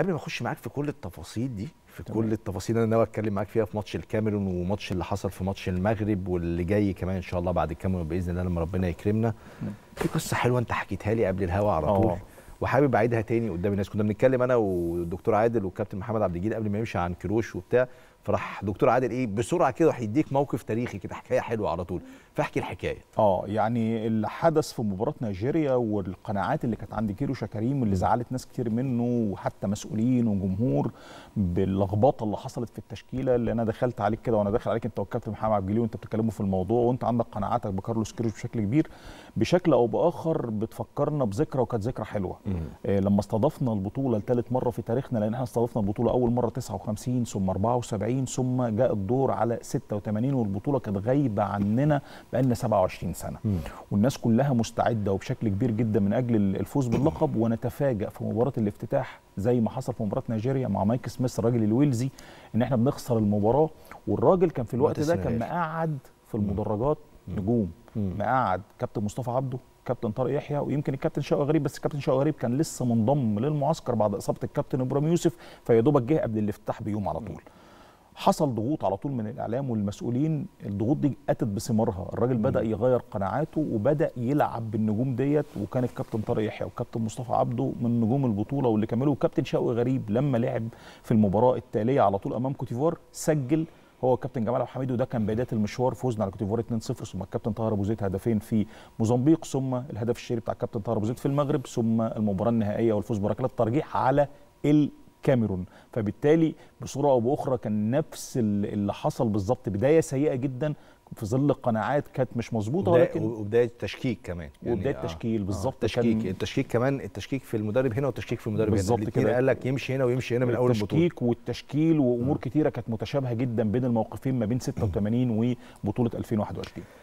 قبل ما اخش معاك في كل التفاصيل دي في تمام. كل التفاصيل اللي انا ناوي اتكلم معاك فيها في ماتش الكاميرون وماتش اللي حصل في ماتش المغرب واللي جاي كمان ان شاء الله بعد الكاميرون باذن الله لما ربنا يكرمنا في قصه حلوه انت حكيتها لي قبل الهوا على طول آه. وحابب اعيدها تاني قدام الناس كنا بنتكلم انا والدكتور عادل والكابتن محمد عبد الجليل قبل ما يمشي عن كروش وبتاع فراح دكتور عادل ايه بسرعه كده راح يديك موقف تاريخي كده حكايه حلوه على طول فاحكي الحكايه اه يعني اللي حدث في مباراه نيجيريا والقناعات اللي كانت عند كيروش كريم واللي زعلت ناس كتير منه وحتى مسؤولين وجمهور باللخبطه اللي حصلت في التشكيله اللي انا دخلت عليك كده وانا داخل عليك انت والكابتن محمد عبد الجليل وانت بتتكلموا في الموضوع وانت عندك قناعاتك بكارلوس كيروش بشكل كبير بشكل او باخر بتفكرنا بذكرى وكانت ذكرى حلوه آه لما استضفنا البطوله لثالث مره في تاريخنا لان احنا استضفنا البطوله اول مره 59 ثم 74 ثم جاء الدور على 86 والبطوله كانت غايبه عننا بقالنا 27 سنه والناس كلها مستعده وبشكل كبير جدا من اجل الفوز باللقب ونتفاجأ في مباراه الافتتاح زي ما حصل في مباراه نيجيريا مع مايك سميث الراجل الويلزي ان احنا بنخسر المباراه والراجل كان في الوقت ده كان مقعد في المدرجات نجوم مقعد كابتن مصطفى عبده كابتن طارق يحيى ويمكن الكابتن شوقي غريب بس الكابتن شوقي غريب كان لسه منضم للمعسكر بعد اصابه الكابتن ابراهيم يوسف فيا دوبك جه قبل الافتتاح بيوم على طول حصل ضغوط على طول من الاعلام والمسؤولين الضغوط دي اتت بثمارها الراجل مم. بدا يغير قناعاته وبدا يلعب بالنجوم ديت وكان الكابتن طارق يحيى والكابتن مصطفى عبده من نجوم البطوله واللي كملوا وكابتن شوقي غريب لما لعب في المباراه التاليه على طول امام كوتيفوار سجل هو الكابتن جمال عبد الحميد وده كان بدايه المشوار فوزنا على كوتيفوار 2-0 ثم الكابتن طاهر ابو زيد هدفين في موزمبيق ثم الهدف الشهير بتاع الكابتن طاهر ابو زيد في المغرب ثم المباراه النهائيه والفوز بركلات الترجيح على ال كاميرون فبالتالي بصوره او باخرى كان نفس اللي حصل بالظبط بدايه سيئه جدا في ظل القناعات كانت مش مظبوطه ولكن وبدايه تشكيك كمان يعني وبدايه آه تشكيل بالظبط آه تشكيك التشكيك كمان التشكيك في المدرب هنا والتشكيك في المدرب هنا بالظبط كده قال لك يمشي هنا ويمشي هنا من اول البطوله التشكيك والتشكيل وامور كتيره كانت متشابهه جدا بين الموقفين ما بين 86 وبطوله 2021